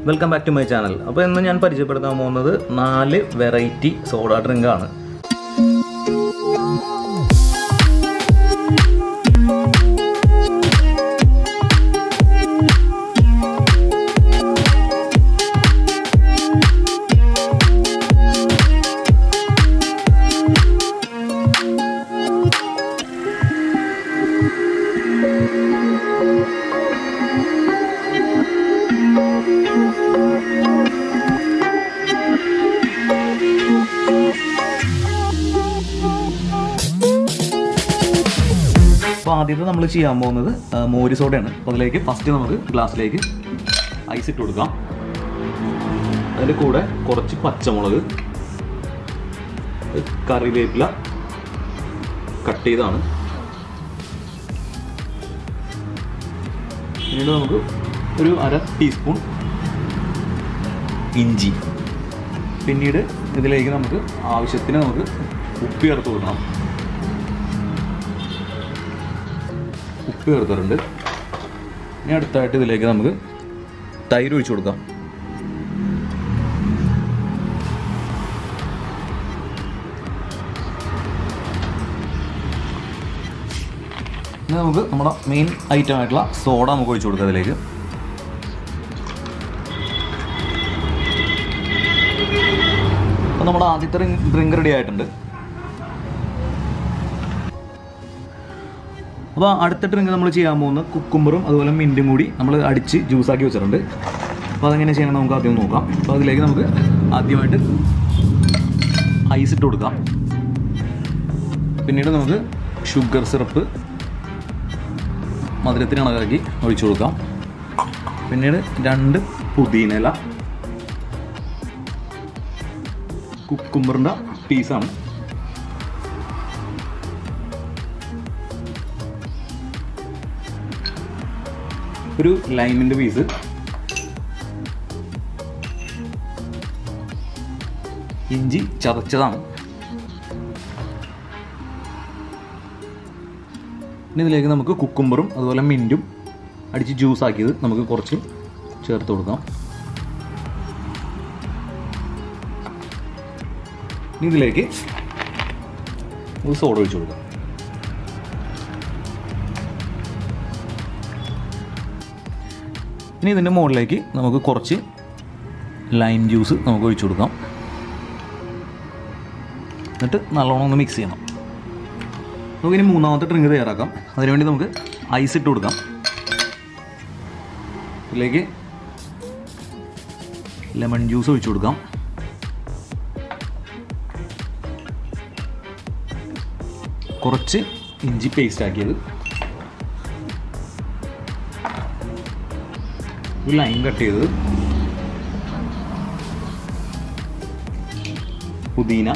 welcome back to my channel അപ്പോൾ ഇന്ന് ഞാൻ പരിചയപ്പെടുത്താൻ പോകുന്നത് നാല് വെറൈറ്റി സോഡ ഡ്രിങ്ക് ആണ് അപ്പോൾ ആദ്യത്തെ നമ്മൾ ചെയ്യാൻ പോകുന്നത് ആ, മോര് സോഡയാണ് അപ്പോൾ അതിലേക്ക് ഫസ്റ്റ് നമുക്ക് ഗ്ലാസ്സിലേക്ക് ഐസ് ഇട്ട് കൊടുക്കാം അതിൻ്റെ കൂടെ കുറച്ച് പച്ചമുളക് കറിവേപ്പില കട്ട് ചെയ്താണ് പിന്നീട് നമുക്ക് ഒരു അര ടീസ്പൂൺ ഇഞ്ചി പിന്നീട് ഇതിലേക്ക് നമുക്ക് ആവശ്യത്തിന് നമുക്ക് ഉപ്പ് ചേർത്ത് കൊടുക്കണം ഉപ്പ് ചേർത്തിട്ടുണ്ട് ഇനി അടുത്തായിട്ട് ഇതിലേക്ക് നമുക്ക് തൈര് ഒഴിച്ചു കൊടുക്കാം ഇനി നമുക്ക് നമ്മുടെ മെയിൻ ഐറ്റം ആയിട്ടുള്ള സോഡ നമുക്ക് ഒഴിച്ചു കൊടുക്കാം ഇതിലേക്ക് അപ്പോൾ നമ്മുടെ ആദ്യത്തെ ഡ്രിങ്ക് റെഡി ആയിട്ടുണ്ട് അപ്പോൾ അടുത്ത ഡ്രിങ്ക് നമ്മൾ ചെയ്യാൻ പോകുന്ന കുക്കുംബറും അതുപോലെ മിൻറ്റും കൂടി നമ്മൾ അടിച്ച് ജ്യൂസാക്കി വെച്ചിട്ടുണ്ട് അപ്പോൾ അതെങ്ങനെ ചെയ്യണം നമുക്ക് ആദ്യം നോക്കാം അപ്പോൾ അതിലേക്ക് നമുക്ക് ആദ്യമായിട്ട് ഐസ് ഇട്ട് കൊടുക്കാം പിന്നീട് നമുക്ക് ഷുഗർ സിറപ്പ് മധുരത്തിന് കണക്കാക്കി ഒഴിച്ചു കൊടുക്കാം പിന്നീട് രണ്ട് പുതിനയില കുക്കുംബറിൻ്റെ പീസാണ് ഒരു ലൈമിൻ്റെ പീസ് ഇഞ്ചി ചതച്ചതാണ് ഇനി ഇതിലേക്ക് നമുക്ക് കുക്കുംബറും അതുപോലെ മിൻറ്റും അടിച്ച് ജ്യൂസ് ആക്കിയത് നമുക്ക് കുറച്ച് ചേർത്ത് കൊടുക്കാം ഇനി ഇതിലേക്ക് ഒരു സോഡ ഒഴിച്ച് കൊടുക്കാം ഇനി ഇതിൻ്റെ മുകളിലേക്ക് നമുക്ക് കുറച്ച് ലൈം ജ്യൂസ് നമുക്ക് ഒഴിച്ചു കൊടുക്കാം എന്നിട്ട് നല്ലോണം ഒന്ന് മിക്സ് ചെയ്യണം നമുക്കിനി മൂന്നാമത്തെ ഡ്രിങ്ക് തയ്യാറാക്കാം അതിനുവേണ്ടി നമുക്ക് ഐസ് ഇട്ട് കൊടുക്കാം ഇതിലേക്ക് ലെമൺ ജ്യൂസ് ഒഴിച്ചു കൊടുക്കാം കുറച്ച് ഇഞ്ചി പേസ്റ്റ് ആക്കിയത് ഒരു ലൈൻ കട്ട് ചെയ്തത് പുതിന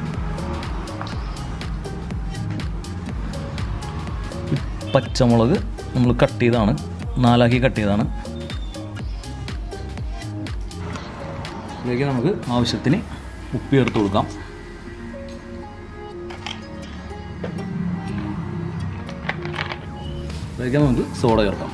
പച്ചമുളക് നമ്മൾ കട്ട് ചെയ്താണ് നാലാക്കി കട്ട് ചെയ്താണ് ഇതിലേക്ക് നമുക്ക് ആവശ്യത്തിന് ഉപ്പ് ചേർത്ത് കൊടുക്കാം ഇതിലേക്ക് നമുക്ക് സോഡ ചേർക്കാം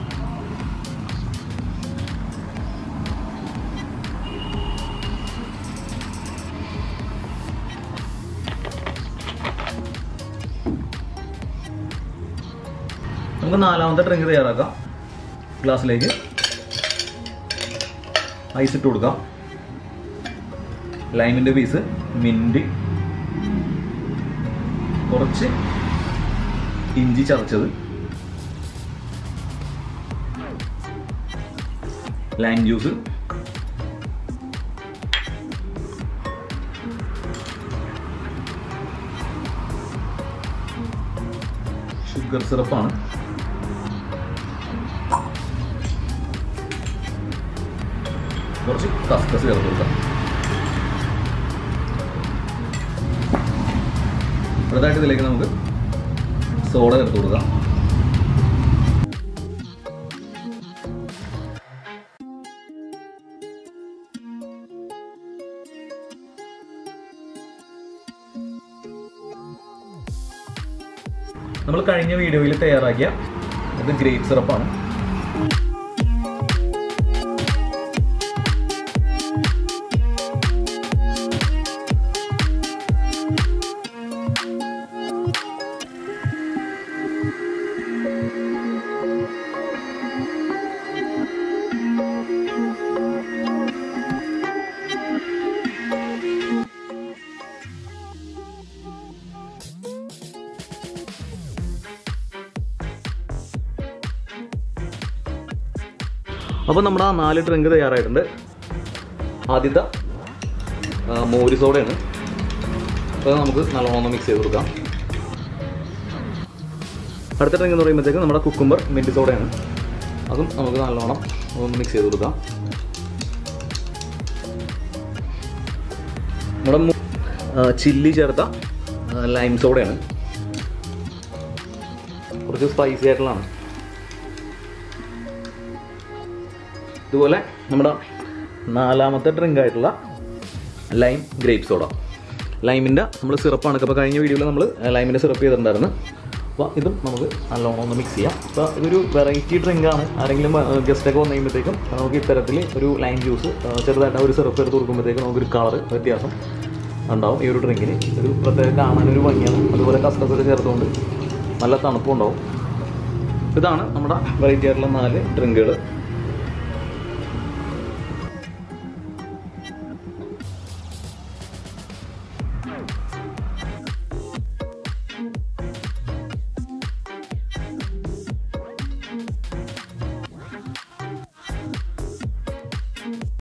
നമുക്ക് നാലാമത്തെ ഡ്രിങ്ക് തയ്യാറാക്കാം ഗ്ലാസ്സിലേക്ക് ഐസ് ഇട്ട് കൊടുക്കാം ലൈമിൻ്റെ പീസ് മിൻറ്റ് കുറച്ച് ഇഞ്ചി ചതച്ചത് ലൈം ജ്യൂസ് ഷുഗർ സിറപ്പാണ് കുറച്ച് കസ്കസ് ചേർത്ത് കൊടുക്കാം അടുത്തായിട്ട് ഇതിലേക്ക് നമുക്ക് സോഡ ചേർത്ത് കൊടുക്കാം നമ്മൾ കഴിഞ്ഞ വീഡിയോയിൽ തയ്യാറാക്കിയ ഇത് ഗ്രേപ്പ് സിറപ്പാണ് അപ്പോൾ നമ്മുടെ ആ നാല് ഡ്രിങ്ക് തയ്യാറായിട്ടുണ്ട് ആദ്യത്തെ ആ, മോര് സോഡയാണ് അപ്പോൾ അത് നമുക്ക് നല്ലോണം ഒന്ന് മിക്സ് ചെയ്ത് കൊടുക്കാം അടുത്ത ഡ്രിങ്ക് എന്ന് പറയുമ്പോഴത്തേക്ക് നമ്മുടെ കുക്കുംബർ മിൻറ്റ് സോഡയാണ് അതും നമുക്ക് നല്ലോണം ഒന്ന് മിക്സ് ചെയ്ത് കൊടുക്കാം നമ്മുടെ മു- ആ, ചില്ലി ചേർത്ത ആ, ലൈം സോഡയാണ് കുറച്ച് സ്പൈസി ആയിട്ടുള്ളതാണ് ഇതുപോലെ നമ്മുടെ നാലാമത്തെ ഡ്രിങ്ക് ആയിട്ടുള്ള ലൈം ഗ്രേപ്പ് സോഡ ലൈമിൻ്റെ നമ്മൾ സിറപ്പാണ് ഇപ്പോൾ കഴിഞ്ഞ വീഡിയോയിൽ നമ്മൾ ലൈമിൻ്റെ സിറപ്പ് ചെയ്തിട്ടുണ്ടായിരുന്നു അപ്പോൾ ഇതും നമുക്ക് നല്ലോണം ഒന്ന് മിക്സ് ചെയ്യാം അപ്പോൾ ഇതൊരു വെറൈറ്റി ഡ്രിങ്കാണ് ആരെങ്കിലും ഗസ്റ്റൊക്കെ വന്നു കഴിയുമ്പോഴത്തേക്കും നമുക്ക് ഇത്തരത്തിൽ ഒരു ലൈം ജ്യൂസ് ചെറുതായിട്ട് ഒരു സിറപ്പ് എടുത്ത് കൊടുക്കുമ്പോഴത്തേക്കും നമുക്കൊരു കളർ വ്യത്യാസം ഉണ്ടാവും ഈ ഒരു ഡ്രിങ്കിന് ഒരു പ്രത്യേക കാണാനൊരു ഭംഗിയാണ് അതുപോലെ കസ്റ്റമർ ചേർത്തുകൊണ്ട് നല്ല തണുപ്പും ഉണ്ടാവും ഇതാണ് നമ്മുടെ വെറൈറ്റി ആയിട്ടുള്ള നാല് ഡ്രിങ്കുകൾ